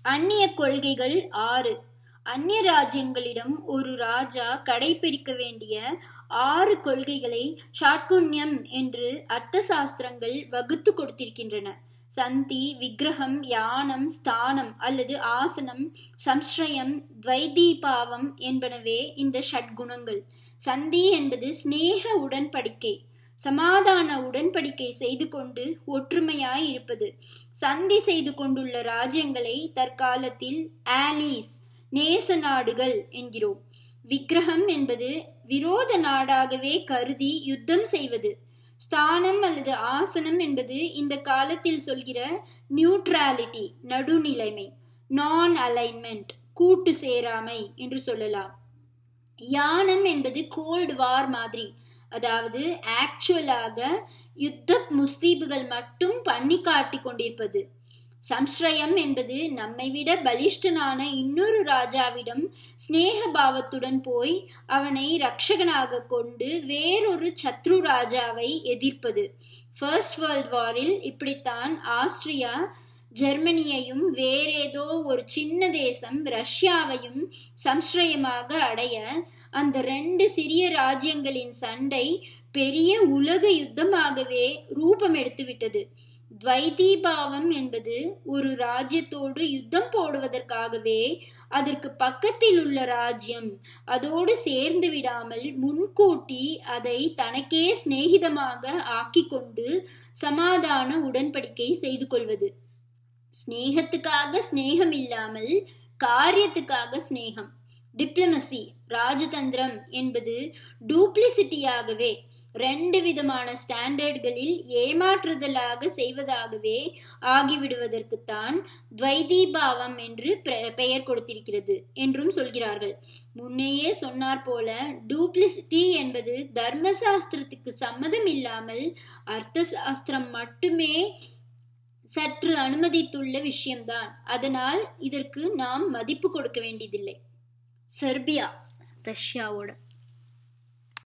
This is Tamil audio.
அந்நிய கொள்கைகள் ஆறு அந்நிய ராஜ்யங்களிடம் ஒரு ராஜா கடைபிடிக்க வேண்டிய ஆறு கொள்கைகளை ஷாட்குண்யம் என்று அர்த்த சாஸ்திரங்கள் வகுத்து கொடுத்திருக்கின்றன சந்தி விக்கிரகம் யானம் ஸ்தானம் அல்லது ஆசனம் சம்ஸ்ரயம் துவைதீபாவம் என்பனவே இந்த ஷட்குணங்கள் சந்தி என்பது சிநேக உடன்படிக்கை சமாதான உடன்படிக்கை செய்து கொண்டு ஒற்றுமையாய் இருப்பது சந்தி செய்து கொண்டுள்ள ராஜ்யங்களை தற்காலத்தில் ஆலீஸ் நேச நாடுகள் என்கிறோம் விக்கிரகம் என்பது விரோத நாடாகவே கருதி யுத்தம் செய்வது ஸ்தானம் அல்லது ஆசனம் என்பது இந்த காலத்தில் சொல்கிற நியூட்ராலிட்டி நடுநிலைமை நான் அலைன்மெண்ட் கூட்டு சேராமை என்று சொல்லலாம் யானம் என்பது கோல்டு வார் மாதிரி அதாவது ஆக்சுவலாக யுத்த முஸ்தீபுகள் மட்டும் பண்ணி காட்டி கொண்டிருப்பது சம்ஸ்ரயம் என்பது நம்மை விட பலிஷ்டனான இன்னொரு ராஜாவிடம் சிநேக பாவத்துடன் போய் அவனை ரட்சகனாக கொண்டு வேறொரு சத்ரு ராஜாவை எதிர்ப்பது ஃபர்ஸ்ட் வேர்ல்ட் வாரில் இப்படித்தான் ஆஸ்திரியா ஜெர்மனியையும் வேறேதோ ஒரு சின்ன தேசம் ரஷ்யாவையும் சம்ஸ்ரயமாக அடைய அந்த ரெண்டு சிறிய ராஜ்யங்களின் சண்டை பெரிய உலக யுத்தமாகவே ரூபம் எடுத்துவிட்டது துவைதீபாவம் என்பது ஒரு ராஜ்யத்தோடு யுத்தம் போடுவதற்காகவே அதற்கு பக்கத்தில் உள்ள ராஜ்யம் அதோடு சேர்ந்து விடாமல் முன்கூட்டி அதை தனக்கே சிநேகிதமாக ஆக்கி கொண்டு சமாதான உடன்படிக்கை செய்து கொள்வது ஸ்நேகத்துக்காக ஸ்நேகம் இல்லாமல் காரியத்துக்காக ஸ்நேகம் டிப்ளமசி ராஜதந்திரம் என்பது டூப்ளிசிட்டியாகவே ரெண்டு விதமான ஸ்டாண்டர்ட்களில் ஏமாற்றுதலாக செய்வதாகவே ஆகிவிடுவதற்குத்தான் துவைதீபாவம் என்று பெயர் கொடுத்திருக்கிறது என்றும் சொல்கிறார்கள் முன்னையே சொன்னார் போல டூப்ளிசிட்டி என்பது தர்ம சாஸ்திரத்துக்கு சம்மதம் இல்லாமல் அர்த்த சாஸ்திரம் மட்டுமே சற்று அனுமதித்துள்ள விஷயம்தான் அதனால் இதற்கு நாம் மதிப்பு கொடுக்க வேண்டியதில்லை செர்பியா ரஷ்யாவோட